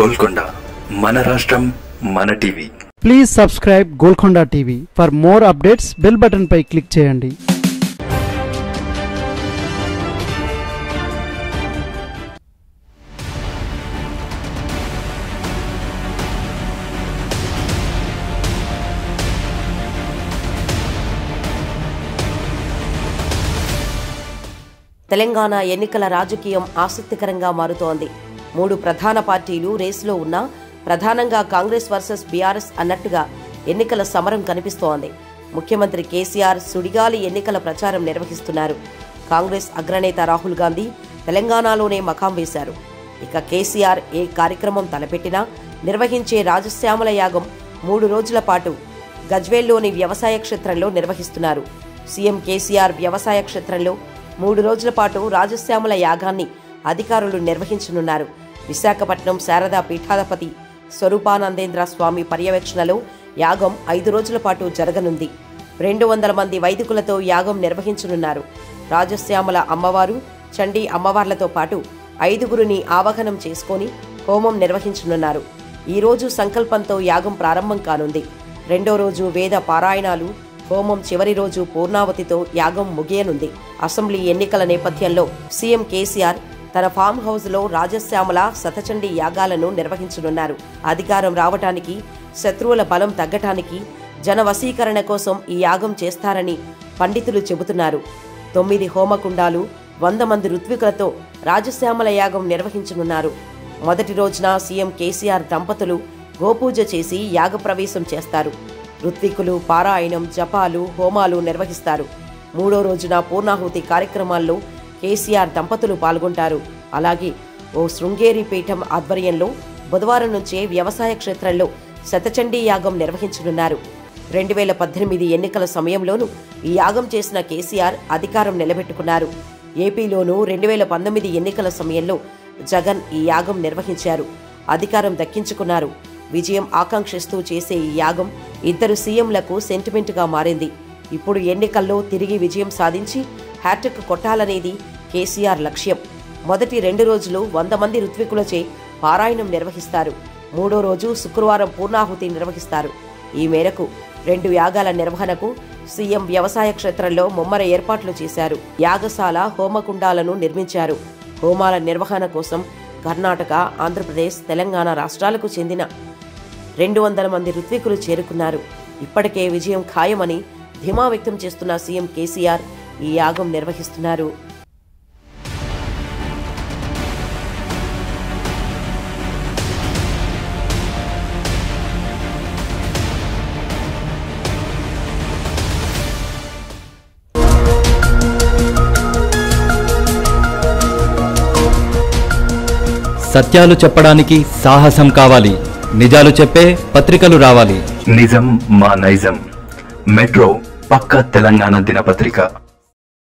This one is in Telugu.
గోల్కొండ మన రాష్ట్రం మన TV please subscribe Golconda TV for more updates bell button పై క్లిక్ చేయండి తెలంగాణ ఎన్నికల రాజకీయం ఆసక్తికరంగా మారుతోంది మూడు ప్రధాన పార్టీలు రేసులో ఉన్నా ప్రధానంగా కాంగ్రెస్ వర్సెస్ బీఆర్ఎస్ అన్నట్టుగా ఎన్నికల సమరం కనిపిస్తోంది ముఖ్యమంత్రి కేసీఆర్ సుడిగాలి ఎన్నికల ప్రచారం నిర్వహిస్తున్నారు కాంగ్రెస్ అగ్రనేత రాహుల్ గాంధీ తెలంగాణలోనే మకాం వేశారు ఇక కేసీఆర్ ఏ కార్యక్రమం తలపెట్టినా నిర్వహించే రాజశ్యామల యాగం మూడు రోజుల పాటు గజ్వేల్లోని వ్యవసాయ క్షేత్రంలో నిర్వహిస్తున్నారు సీఎం కేసీఆర్ వ్యవసాయ క్షేత్రంలో మూడు రోజుల పాటు రాజశ్యామల యాగాన్ని అధికారులు నిర్వహించనున్నారు విశాఖపట్నం శారదా పీఠాధిపతి స్వరూపానందేంద్ర స్వామి పర్యవేక్షణలో యాగం ఐదు రోజుల పాటు జరగనుంది రెండు వందల మంది వైదికులతో యాగం నిర్వహించనున్నారు రాజశ్యామల అమ్మవారు చండీ అమ్మవార్లతో పాటు ఐదుగురిని ఆవాహనం చేసుకొని హోమం నిర్వహించనున్నారు ఈ రోజు సంకల్పంతో యాగం ప్రారంభం కానుంది రెండో రోజు వేద పారాయణాలు హోమం చివరి రోజు పూర్ణావతితో యాగం ముగియనుంది అసెంబ్లీ ఎన్నికల నేపథ్యంలో సీఎం కేసీఆర్ తన ఫామ్ హౌస్లో రాజశ్యామల శతచండీ యాగాలను నిర్వహించనున్నారు అధికారం రావటానికి శత్రువుల బలం తగ్గటానికి జన వశీకరణ కోసం ఈ యాగం చేస్తారని పండితులు చెబుతున్నారు తొమ్మిది హోమకుండాలు వంద మంది ఋత్వికులతో రాజశ్యామల యాగం నిర్వహించనున్నారు మొదటి రోజున సీఎం కేసీఆర్ దంపతులు గోపూజ చేసి యాగ ప్రవేశం చేస్తారు ఋత్వికులు పారాయణం జపాలు హోమాలు నిర్వహిస్తారు మూడో రోజున పూర్ణాహుతి కార్యక్రమాల్లో కేసీఆర్ దంపతులు పాల్గొంటారు అలాగే ఓ శృంగేరి పీఠం ఆధ్వర్యంలో బుధవారం నుంచే వ్యవసాయ క్షేత్రంలో శతచండీ యాగం నిర్వహించనున్నారు రెండు వేల పద్దెనిమిది ఎన్నికల సమయంలోనూ ఈ యాగం చేసిన కేసీఆర్ అధికారం నిలబెట్టుకున్నారు ఏపీలోనూ రెండు వేల పంతొమ్మిది ఎన్నికల సమయంలో జగన్ ఈ యాగం నిర్వహించారు అధికారం దక్కించుకున్నారు విజయం ఆకాంక్షిస్తూ చేసే ఈ యాగం ఇద్దరు సీఎంలకు సెంటిమెంట్గా మారింది ఇప్పుడు ఎన్నికల్లో తిరిగి విజయం సాధించి హ్యాట్రిక్ కొట్టాలనేది కేసీఆర్ లక్ష్యం మొదటి రెండు రోజులు వంద మంది ఋత్వికులచే పారాయణం నిర్వహిస్తారు మూడో రోజు శుక్రవారం పూర్ణాహుతి నిర్వహిస్తారు ఈ మేరకు రెండు యాగాల నిర్వహణకు సీఎం వ్యవసాయ క్షేత్రంలో ముమ్మర ఏర్పాట్లు చేశారు యాగశాల హోమకుండాలను నిర్మించారు హోమాల నిర్వహణ కోసం కర్ణాటక ఆంధ్రప్రదేశ్ తెలంగాణ రాష్ట్రాలకు చెందిన రెండు వందల మంది ఋత్వికులు చేరుకున్నారు ఇప్పటికే విజయం ఖాయమని ధీమా వ్యక్తం చేస్తున్న సీఎం కేసీఆర్ ఈ యాగం నిర్వహిస్తున్నారు సత్యాలు చెప్పడానికి సాహసం కావాలి నిజాలు చెప్పే పత్రికలు రావాలి నిజం మా నైజం మెట్రో పక్క తెలంగాణ దినపత్రిక